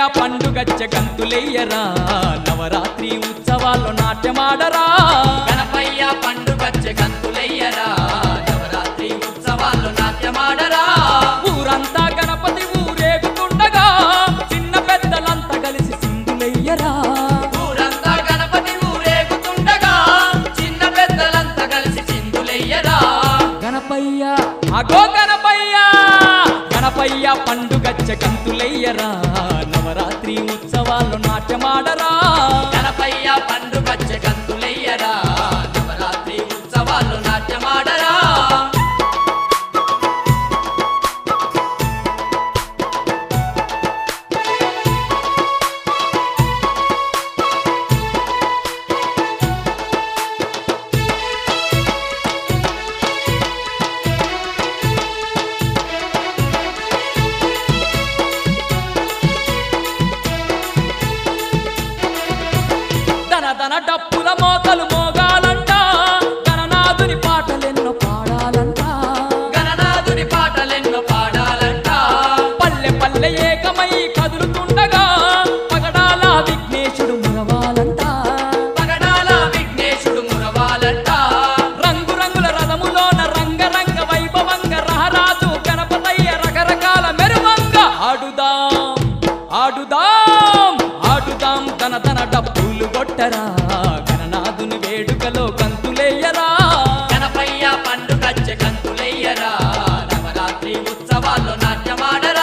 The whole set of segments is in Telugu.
పండుగచ్చ గంతులెయ్యరా నవరాత్రి ఉత్సవాల్లో నాట్యమాడరా గణపయ్య పండుగచ్చే గంతులెయ్యరా నవరాత్రి ఉత్సవాల్లో నాట్యమాడరా ఊరంతా గణపతి ఊరేగుతుండగా చిన్న పెద్దలంతా కలిసి సింధులెయ్యరా ఊరంతా గణపతి ఊరేగుతుండగా చిన్న పెద్దలంతా కలిసి చిందులెయ్యరా గణపయ్య అగో గణపయ్య గణపయ్య పండుగచ్చ గంతులెయ్యరా నవరాత్రి ఉత్సవాల్లో నాట్యమాడరా గణపయ్య పండుగచ్చే గంతులెయ్యరా నవరాత్రి ఉత్సవాల్లో నాట్యమాడరా ధన ధన డప్పుల మోతలు మోగాలంట గణనాథుని పాటలెన్నో పాడాలంట గణనాథుని పాటలెన్నో పాడాలంట పల్లె పల్లె ఏకమై కదులుతుండగా పగడాల విఘ్నేశుడు మురవాలంట పగడాల విఘ్నేశుడు మురవాలంట రంగు రంగుల రథములోన రంగరంగ వైభవంగ రహరాజు గణపతయ్య రకరకాల మెరువంగ ఆడుదాం ఆడుదాం ఆడుదాం తన తన డప్పులు కొట్టరా గణనాథుని వేడుకలో కంతులేయరా గణపయ్య పండుగచ్చే గంతులెయ్యరా నవరాత్రి ఉత్సవాల్లో నాట్యమాడరా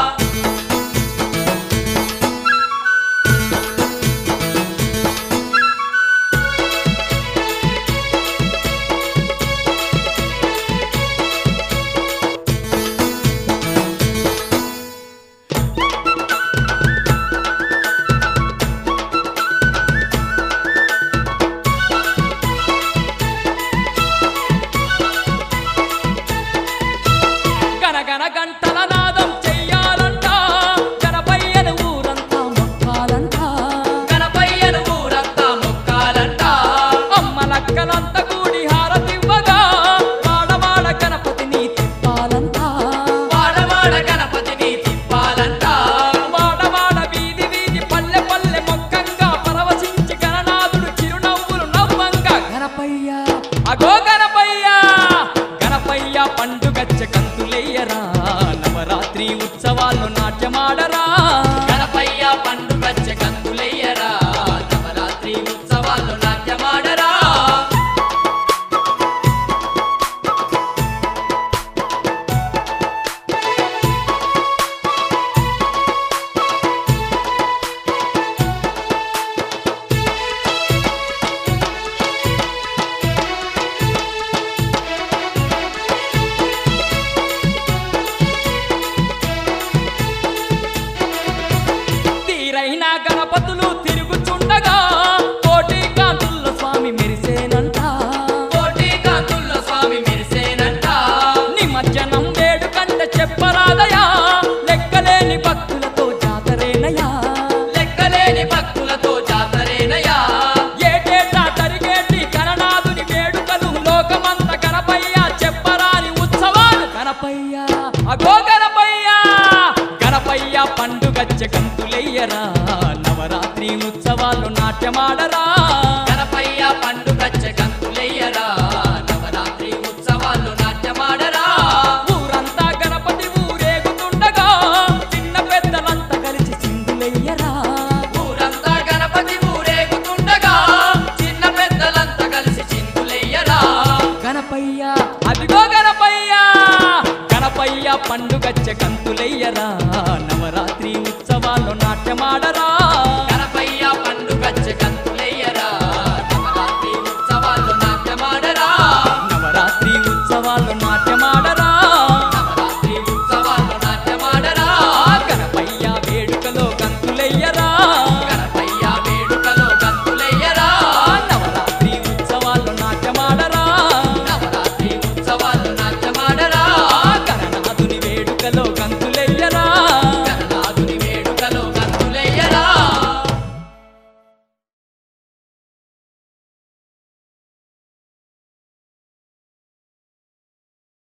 గనగన గంటల నాదం చెయ్యాలంట గణపయ్యను ఊరంతా మొక్కాలంట గణపయ్యను ఊరంతా మొక్కాలంట అమ్మలక్కలంతా కూడి హారతివ్వగా వాడవాడ గణపతిని తిప్పాలంట వాడవాడ గణపతిని తిప్పాలంట వాడవాడ వీధి వీధి పల్లె పల్లె మొక్కంగా పరవశించి గణనాథుడు చిరునవ్వులు నవ్వంగా గణపయ్య అగో గణపయ్య గణపయ్య పండుగచ్చ కంతులెయ్యరా నవరాత్రి ఉత్సవాల్లో నాట్యమాడరా గణపయ్య పండుగచ్చే గంతులెయ్యరా నవరాత్రి ఉత్సవాల్లో నాట్యమాడరా తీరైన గణపతులు తిరుగుచుండగా కోటి కాంతుల్లో స్వామి మెరిసేనంట కోటి కాంతుల్లో స్వామి మెరిసేనంట నిమజ్జనం వేడుకంటే చెప్పరాదయా లెక్కలేని భక్తులతో జాతరేనయా లెక్కలేని భక్తులతో జాతరేనయా ఏటేటా జరిగేటి గణనాథుని వేడుకలు లోకమంత గణపయ్య చెప్పరాని ఉత్సవాలు గణపయ్య అగో గణపయ్య గణపయ్య పండుగచ్చ కంతులెయ్యరా నవరాత్రి ఉత్సవాలు నాట్యమాడరా గణపయ్య పండుగచ్చే గంతులెయ్యరా నవరాత్రి ఉత్సవాల్లో నాట్యమాడరా ఊరంతా గణపతి ఊరేగుతుండగా చిన్న పెద్దలంతా కలిసి సింధులెయ్యరా ఊరంతా గణపతి ఊరేగుతుండగా చిన్న పెద్దలంతా కలిసి చిందులెయ్యరా గణపయ్య అదిగో గణపయ్య గణపయ్య పండుగచ్చ కంతులెయ్యరా